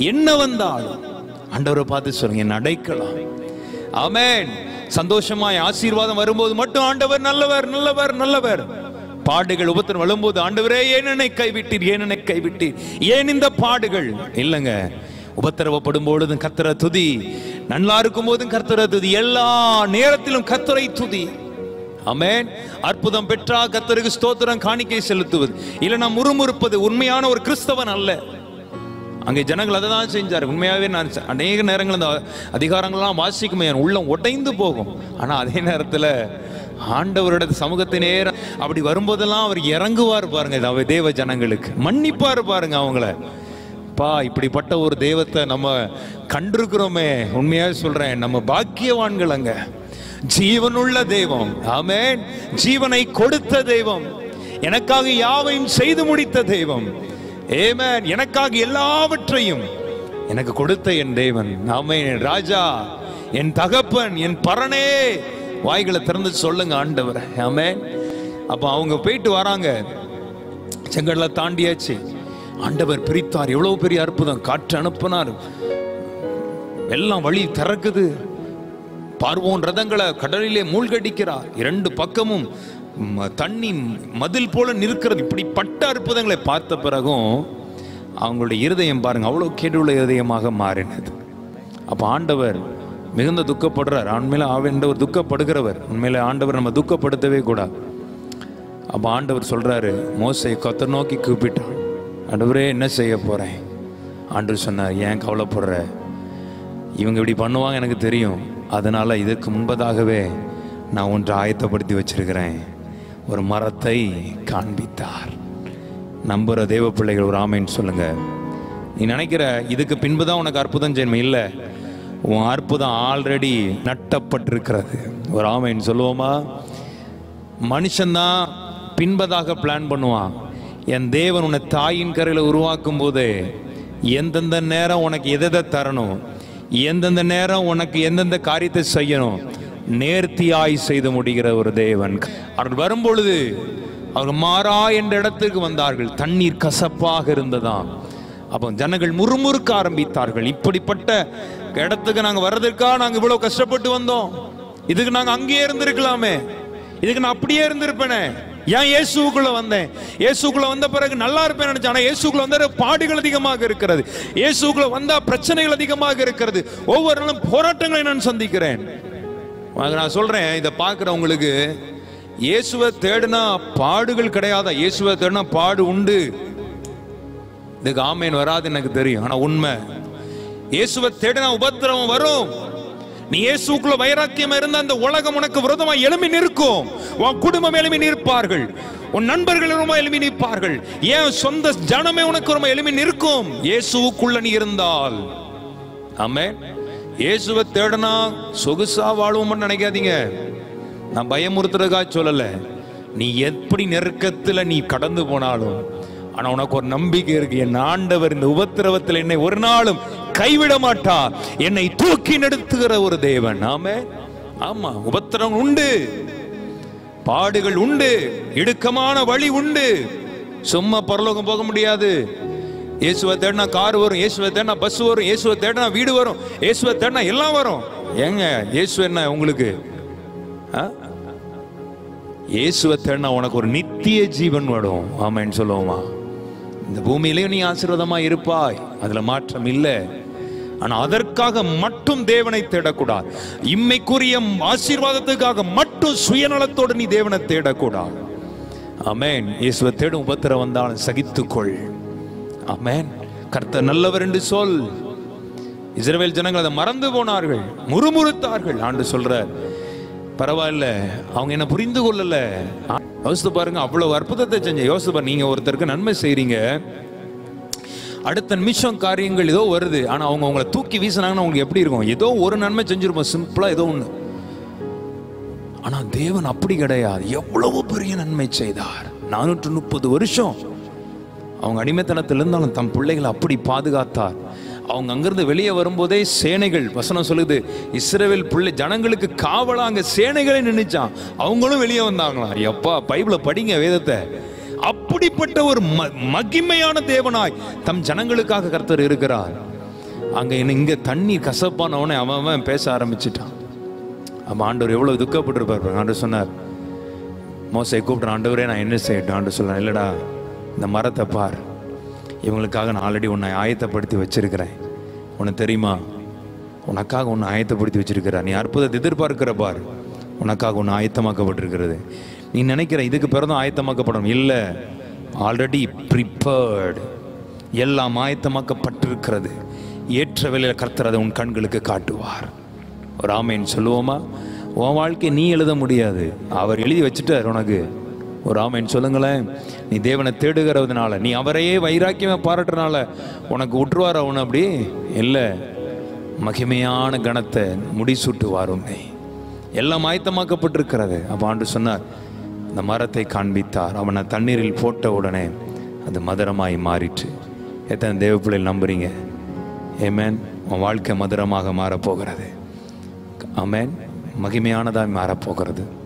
என்ன வந்தாலும் ஆண்டவரை பார்த்து சொல்லுங்க என் அடைக்கலாம் ஆமென் சந்தோஷமாய் ஆசீர்வாதம் வரும்போது மட்டும் ஆண்டவர் நல்லவர் நல்லவர் நல்லவர் பாடுகள் உபத்திரம் வரும்போது ஆண்டவரே ஏன் என்னை கைவிட்டீர் ஏன் என்னை கைவிட்டீர் ஏன் இந்த பாடுகள் இல்லைங்க உபத்திரவப்படும் பொழுதும் கர்த்தரை துதி நல்லா இருக்கும் போதும் கர்த்தரை துதி எல்லா நேரத்திலும் கர்த்தரை துதி ஆமென் அற்புதம் பெற்றா கர்த்தருக்கு ஸ்தோத்திரம் காணிக்கை செலுத்துவது இல்ல நான் முறுமுறுப்பது உண்மையான ஒரு கிறிஸ்தவன் அல்ல அங்கே ஜனங்கள் அதை தான் செஞ்சார் உண்மையாகவே நான் ச- அநேக நேரங்கள் அந்த அதிகாரங்கள்லாம் வாசிக்கும் என் உள்ளம் உடைந்து போகும் ஆனால் அதே நேரத்தில் ஆண்டவரோட சமூகத்தை நேரம் அப்படி வரும்போதெல்லாம் அவர் இறங்குவார் பாருங்க இது அவர் தேவ ஜனங்களுக்கு மன்னிப்பார் பாருங்க அவங்கள பா இப்படிப்பட்ட ஒரு தெய்வத்தை நம்ம கண்டிருக்கிறோமே உண்மையாக சொல்றேன் நம்ம பாக்கியவான்கள் அங்க ஜீவனுள்ள தெய்வம் ஆமென் ஜீவனை கொடுத்த தெய்வம் எனக்காக யாவையும் செய்து முடித்த தெய்வம் ஏமேன் எனக்காக எல்லாவற்றையும் எனக்கு கொடுத்த என் தேவன் ஆமே என் ராஜா என் தகப்பன் என் பரனே வாய்களை திறந்து சொல்லுங்க ஆண்டவர் ஆமென் அப்போ அவங்க போயிட்டு வராங்க செங்கடலை தாண்டியாச்சு ஆண்டவர் பிரித்தார் எவ்வளவு பெரிய அற்புதம் காற்று அனுப்பினார் எல்லாம் வழி திறக்குது பார்வோன் ரதங்களை கடலிலே மூழ்கடிக்கிறார் இரண்டு பக்கமும் ம- தண்ணி மதில் போல நிற்கிறது இப்படிப்பட்ட அற்புதங்களை பார்த்த பிறகும் அவங்களுடைய இருதயம் பாருங்க அவ்வளவு கேடுள்ள இருதயமாக மாறினது அப்ப ஆண்டவர் மிகுந்த துக்கப்படுறார் உண்மையில ஆண்டவர் துக்கப்படுகிறவர் உண்மையில ஆண்டவர் நம்ம துக்கப்படுத்தவே கூடாது அப்ப ஆண்டவர் சொல்றாரு மோசை கொத்த நோக்கி கூப்பிட்டான் ஆண்டவரே என்ன செய்ய போறேன் ஆண்டவர் சொன்னார் ஏன் கவலைப்படுற இவங்க இப்படி பண்ணுவாங்க எனக்கு தெரியும் அதனால இதற்கு முன்பதாகவே நான் ஒன்று ஆயத்தப்படுத்தி வச்சிருக்கிறேன் ஒரு மரத்தை காண்பித்தார் நம்புற தேவ பிள்ளைகள் ஒரு ஆமைன்னு சொல்லுங்க நீ நினைக்கிற இதுக்கு பின்பு தான் உனக்கு அற்புதம் செய்யணும் இல்லை உன் அற்புதம் ஆல்ரெடி நட்டப்பட்டிருக்கிறது ஒரு ஆமைன்னு சொல்லுவோமா மனுஷன்தான் பின்பதாக பிளான் பண்ணுவான் என் தேவன் உன்னை தாயின் கரையில் உருவாக்கும் போது எந்தெந்த நேரம் உனக்கு எதை எதை தரணும் எந்தெந்த நேரம் உனக்கு எந்தெந்த காரியத்தை செய்யணும் நேர்த்தியாய் செய்து முடிகிற ஒரு தேவன் அவர்கள் வரும்பொழுது அவர்கள் மாறா என்ற இடத்துக்கு வந்தார்கள் தண்ணீர் கசப்பாக இருந்ததாம் அப்போ ஜனங்கள் முறுமுறுக்க ஆரம்பித்தார்கள் இப்படிப்பட்ட இடத்துக்கு நாங்க வர்றதுக்காக நாங்க இவ்வளவு கஷ்டப்பட்டு வந்தோம் இதுக்கு நாங்க அங்கேயே இருந்திருக்கலாமே இதுக்கு நான் அப்படியே இருந்திருப்பேனே ஏன் இயேசுக்குள்ள வந்தேன் இயேசுக்குள்ள வந்த பிறகு நல்லா இருப்பேன் நினைச்சேன் ஆனா இயேசுக்குள்ள வந்த பாடுகள் அதிகமாக இருக்கிறது இயேசுக்குள்ள வந்தா பிரச்சனைகள் அதிகமாக இருக்கிறது ஒவ்வொரு நாளும் போராட்டங்களை நான் சந்திக்கிறேன் அது நான் சொல்றேன் இதை பார்க்குறவங்களுக்கு இயேசுவை தேடினா பாடுகள் கிடையாதா இயேசுவை தேடினா பாடு உண்டு இதுக்கு ஆமேன் வராது எனக்கு தெரியும் ஆனா உண்மை இயேசுவை தேடினா உபத்திரவம் வரும் நீ இயேசுக்குள்ள வைராக்கியம் இருந்த அந்த உலகம் உனக்கு விரோதமா எழுமி நிற்கும் உன் குடும்பம் எழுமி நிற்பார்கள் உன் நண்பர்கள் ரொம்ப எழுமி நிற்பார்கள் ஏன் சொந்த ஜனமே உனக்கு ரொம்ப எழுமி நிற்கும் இயேசுவுக்குள்ள நீ இருந்தால் ஆமே இயேசுவை தேடினா சொகுசா வாழுவோம்னு நினைக்காதீங்க நான் பயமுறுத்துறதுக்காக சொல்லல நீ எப்படி நெருக்கத்துல நீ கடந்து போனாலும் ஆனா உனக்கு ஒரு நம்பிக்கை இருக்கு என் ஆண்டவர் இந்த உபத்திரவத்தில் என்னை ஒரு நாளும் கைவிட மாட்டார் என்னை தூக்கி நடத்துகிற ஒரு தேவன் ஆமே ஆமா உபத்திரம் உண்டு பாடுகள் உண்டு இடுக்கமான வழி உண்டு சும்மா பரலோகம் போக முடியாது இயேசுவை தேடினா கார் வரும் இயேசுவை தேடினா பஸ் வரும் இயேசுவை தேடினா வீடு வரும் இயேசுவை தேடினா எல்லாம் வரும் ஏங்க இயேசு என்ன உங்களுக்கு ஆ? இயேசுவை தேடினா உனக்கு ஒரு நித்திய ஜீவன் வரும் ஆமான்னு சொல்லுவோமா இந்த பூமியிலையும் நீ ஆசீர்வாதமா இருப்பாய் அதுல மாற்றம் இல்லை ஆனா அதற்காக மட்டும் தேவனை தேடக்கூடாது இம்மைக்குரிய ஆசீர்வாதத்துக்காக மட்டும் சுயநலத்தோடு நீ தேவனை தேடக்கூடாது ஆமென் இயேசுவை தேடும் உபத்திரம் வந்தாலும் சகித்துக்கொள் ஆமென் கர்த்தர் நல்லவர் என்று சொல் இஸ்ரவேல் ஜனங்கள் அதை மறந்து போனார்கள் முறுமுறுத்தார்கள் ஆண்டு சொல்றார் பரவாயில்ல அவங்க என்ன புரிந்து கொள்ளல யோசித்து பாருங்க அவ்வளவு அற்புதத்தை செஞ்ச யோசித்து பாருங்க நீங்க ஒருத்தருக்கு நன்மை செய்றீங்க அடுத்த நிமிஷம் காரியங்கள் ஏதோ வருது ஆனா அவங்க உங்களை தூக்கி வீசினாங்கன்னா உங்களுக்கு எப்படி இருக்கும் ஏதோ ஒரு நன்மை செஞ்சிருப்போம் சிம்பிளா ஏதோ ஒண்ணு ஆனா தேவன் அப்படி கிடையாது எவ்வளவு பெரிய நன்மை செய்தார் நானூற்று முப்பது வருஷம் அவங்க அடிமைத்தனத்தில் இருந்தாலும் தம் பிள்ளைகளை அப்படி பாதுகாத்தார் அவங்க அங்கிருந்து வெளியே வரும்போதே சேனைகள் வசனம் சொல்லுது இஸ்ரவேல் பிள்ளை ஜனங்களுக்கு காவலா அங்க சேனைகளே நின்னுச்சான் அவங்களும் வெளியே வந்தாங்களாம் எப்பா பைபிள படிங்க வேதத்தை அப்படிப்பட்ட ஒரு ம- மகிமையான தேவனாய் தம் ஜனங்களுக்காக கர்த்தர் இருக்கிறார் அங்கே என்ன இங்கே தண்ணி கசப்பானவனே அவன் அவன் பேச ஆரம்பிச்சிட்டான் அப்போ ஆண்டவர் எவ்வளோ துக்கப்பட்டிருப்பார் பாருங்க. ஆண்டவர் சொன்னார் மோசை கூப்பிட்ற ஆண்டவரே நான் என்ன செய்யட்டும் ஆண்டு சொல்றேன் இல்லைடா இந்த மரத்தை பார் இவங்களுக்காக நான் ஆல்ரெடி உன்னை ஆயத்தப்படுத்தி வச்சிருக்கிறேன் உனக்கு தெரியுமா உனக்காக உன்னை ஆயத்தப்படுத்தி வச்சிருக்கிற நீ அற்புதத்தை எதிர்பார்க்கிற பார் உனக்காக உன்னை ஆயத்தமாக்கப்பட்டிருக்கிறது நீ நினைக்கிற இதுக்கு பிறகும் ஆயத்தமாக்கப்படணும் இல்லை ஆல்ரெடி ப்ரிப்பேர்டு எல்லாம் ஆயத்தமாக்கப்பட்டிருக்கிறது ஏற்ற வேலையில் கர்த்தர் அதை உன் கண்களுக்கு காட்டுவார் ஒரு ஆமைன்னு சொல்லுவோமா உன் வாழ்க்கையை நீ எழுத முடியாது அவர் எழுதி வச்சுட்டார் உனக்கு ஒரு ஆமைன்னு சொல்லுங்களேன் நீ தேவனை தேடுகிறதுனால நீ அவரையே வைராக்கியமா பாராட்டுறனால உனக்கு விட்டுருவார் அவன் அப்படி இல்லை மகிமையான கணத்தை முடிசூட்டுவார் உன்னை எல்லாம் ஆயத்தமாக்கப்பட்டிருக்கிறது அப்போ ஆண்டு சொன்னார் அந்த மரத்தை காண்பித்தார் அவனை தண்ணீரில் போட்ட உடனே அது மதுரமாய் மாறிற்று எத்தனை தேவ பிள்ளைகள் நம்புறீங்க ஏமேன் உன் வாழ்க்கை மதுரமாக மாறப்போகிறது ஆமென் மகிமையானதாய் மாறப்போகிறது